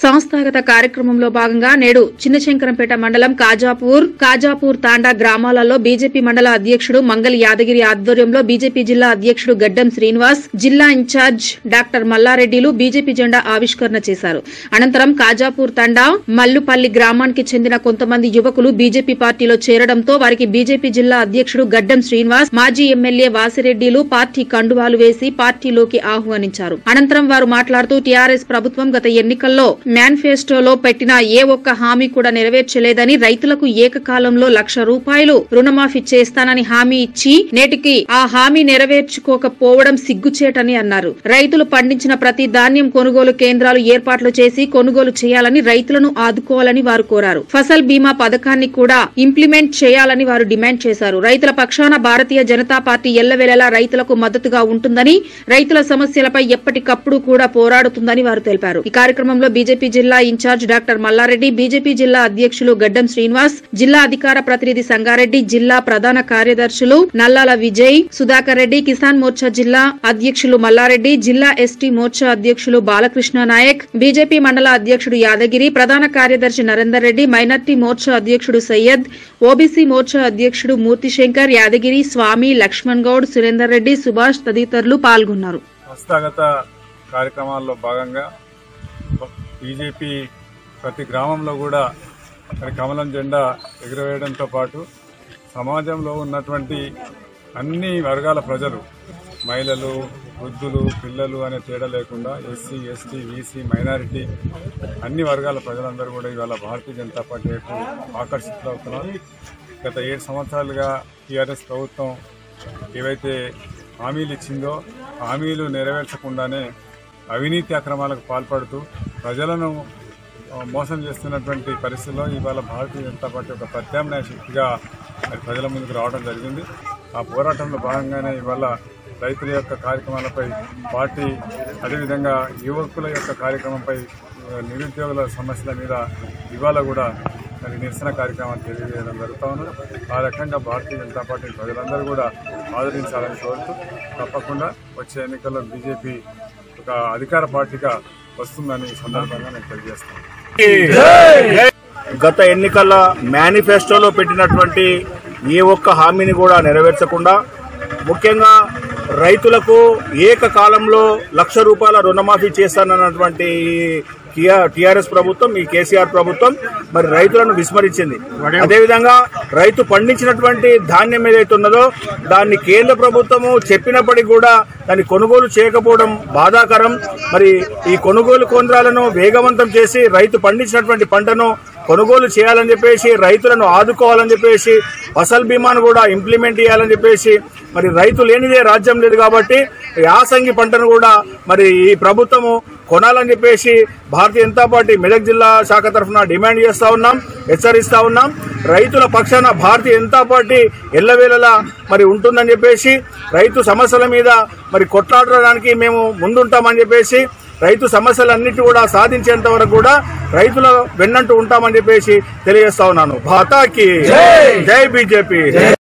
సంస్థాగత కార్యక్రమంలో భాగంగా నేడు చిన్నశంకరంపేట మండలం కాజాపూర్ కాజాపూర్ తాండా గ్రామాలలో బీజేపీ మండల అధ్యక్షుడు మంగళ యాదగిరి ఆధ్వర్యంలో బీజేపీ జిల్లా అధ్యక్షుడు గడ్డం శ్రీనివాస్ జిల్లా ఇన్ఛార్జ్ డాక్టర్ మల్లారెడ్డిలు బీజేపీ జెండా ఆవిష్కరణ చేశారు అనంతరం కాజాపూర్ తండా మల్లుపల్లి గ్రామానికి చెందిన కొంతమంది యువకులు బీజేపీ పార్టీలో చేరడంతో వారికి బీజేపీ జిల్లా అధ్యక్షుడు గడ్డం శ్రీనివాస్ మాజీ ఎమ్మెల్యే వాసిరెడ్డిలు పార్టీ కండువాలు వేసి పార్టీలోకి ఆహ్వానించారు అనంతరం వారు మాట్లాడుతూ టీఆర్ఎస్ ప్రభుత్వం గత ఎన్నికల్లో మేనిఫెస్టోలో పెట్టిన ఏ ఒక్క హామీ కూడా నెరవేర్చలేదని రైతులకు ఏకకాలంలో లక్ష రూపాయలు రుణమాఫీ చేస్తానని హామీ ఇచ్చి నేటికి ఆ హామీ నెరవేర్చుకోకపోవడం సిగ్గుచేటని అన్నారు రైతులు పండించిన ప్రతి ధాన్యం కొనుగోలు కేంద్రాలు ఏర్పాట్లు చేసి కొనుగోలు చేయాలని రైతులను ఆదుకోవాలని వారు కోరారు ఫసల్ బీమా పథకాన్ని కూడా ఇంప్లిమెంట్ చేయాలని వారు డిమాండ్ చేశారు రైతుల పక్షాన భారతీయ జనతా పార్టీ ఎల్లవేళలా రైతులకు మద్దతుగా ఉంటుందని రైతుల సమస్యలపై ఎప్పటికప్పుడు కూడా పోరాడుతుందని వారు తెలిపారు ఈ కార్యక్రమంలో బీజేపీ జిల్లా ఇన్ఛార్జ్ డాక్టర్ మల్లారెడ్డి బీజేపీ జిల్లా అధ్యక్షులు గడ్డం శ్రీనివాస్ జిల్లా అధికార ప్రతినిధి సంగారెడ్డి జిల్లా ప్రధాన కార్యదర్శులు నల్లాల విజయ్ సుధాకర్ రెడ్డి కిసాన్ మోర్చా జిల్లా అధ్యక్షులు మల్లారెడ్డి జిల్లా ఎస్టీ మోర్చా అధ్యక్షులు బాలకృష్ణ నాయక్ బీజేపీ మండల అధ్యక్షుడు యాదగిరి ప్రధాన కార్యదర్శి నరేందర్ రెడ్డి మైనార్టీ మోర్చా అధ్యక్షుడు సయ్యద్ ఓబీసీ మోర్చా అధ్యక్షుడు మూర్తిశంకర్ యాదగిరి స్వామి లక్ష్మణ్ గౌడ్ సురేందర్ రెడ్డి సుభాష్ తదితరులు పాల్గొన్నారు హస్తగత కార్యక్రమాల్లో భాగంగా బీజేపీ ప్రతి గ్రామంలో కూడా మరి కమలం జెండా ఎగురవేయడంతో పాటు సమాజంలో ఉన్నటువంటి అన్ని వర్గాల ప్రజలు మహిళలు వృద్ధులు పిల్లలు అనే తేడా లేకుండా ఎస్సీ ఎస్టీ బీసీ మైనారిటీ అన్ని వర్గాల ప్రజలందరూ కూడా ఇవాళ భారతీయ జనతా పార్టీ వైపు ఆకర్షితులవుతున్నారు గత ఏడు సంవత్సరాలుగా టీఆర్ఎస్ ప్రభుత్వం ఏవైతే హామీలు ఇచ్చిందో హామీలు నెరవేర్చకుండానే అవినీతి అక్రమాలకు పాల్పడుతూ ప్రజలను ఆ, మోసం చేస్తున్నటువంటి పరిస్థితుల్లో ఇవాళ భారతీయ జనతా పార్టీ ఒక ప్రత్యామ్నాయ శక్తిగా మరి ప్రజల ముందుకు రావడం జరిగింది ఆ పోరాటంలో భాగంగానే ఇవాళ రైతుల యొక్క కార్యక్రమాలపై పార్టీ అదేవిధంగా యువకుల యొక్క కార్యక్రమంపై ఆ, నిరుద్యోగుల సమస్యల మీద ఇవాళ కూడా మరి నిరసన కార్యక్రమాన్ని తెలియజేయడం జరుగుతూ ఉన్నది ఆ రకంగా భారతీయ జనతా పార్టీ ప్రజలందరూ కూడా ఆదరించాలని కోరుతూ తప్పకుండా వచ్చే ఎన్నికల్లో బీజేపీ ఒక అధికార పార్టీగా వస్తుందని ఈ సందర్భంగా నేను తెలియజేస్తాను గత ఎన్నికల మేనిఫెస్టోలో పెట్టినటువంటి ఏ ఒక్క హామీని కూడా నెరవేర్చకుండా ముఖ్యంగా రైతులకు ఏకకాలంలో లక్ష రూపాయల రుణమాఫీ చేస్తానన్నటువంటి టిఆర్ఎస్ ప్రభుత్వం ఈ కేసీఆర్ ప్రభుత్వం మరి రైతులను విస్మరించింది అదేవిధంగా రైతు పండించినటువంటి ధాన్యం ఏదైతే ఉన్నదో దాన్ని కేంద్ర ప్రభుత్వము చెప్పినప్పటికీ కూడా దాన్ని కొనుగోలు చేయకపోవడం బాధాకరం మరి ఈ కొనుగోలు కేంద్రాలను వేగవంతం చేసి రైతు పండించినటువంటి పంటను కొనుగోలు చేయాలని చెప్పేసి రైతులను ఆదుకోవాలని చెప్పేసి ఫసల్ బీమాను కూడా ఇంప్లిమెంట్ చేయాలని చెప్పేసి మరి రైతు లేనిదే రాజ్యం లేదు కాబట్టి యాసంగి పంటను కూడా మరి ఈ ప్రభుత్వము కొనాలని చెప్పేసి భారతీయ జనతా పార్టీ మెదక్ జిల్లా శాఖ తరఫున డిమాండ్ చేస్తా ఉన్నాం హెచ్చరిస్తా ఉన్నాం రైతుల పక్షాన భారతీయ జనతా పార్టీ ఎల్లవేళలా మరి ఉంటుందని చెప్పేసి రైతు సమస్యల మీద మరి కొట్లాడడానికి మేము ముందుంటామని చెప్పేసి రైతు సమస్యలన్నిటి కూడా సాధించేంత వరకు కూడా రైతుల వెన్నంటూ ఉంటామని చెప్పేసి తెలియజేస్తా ఉన్నాను భాతాకి జై బీజేపీ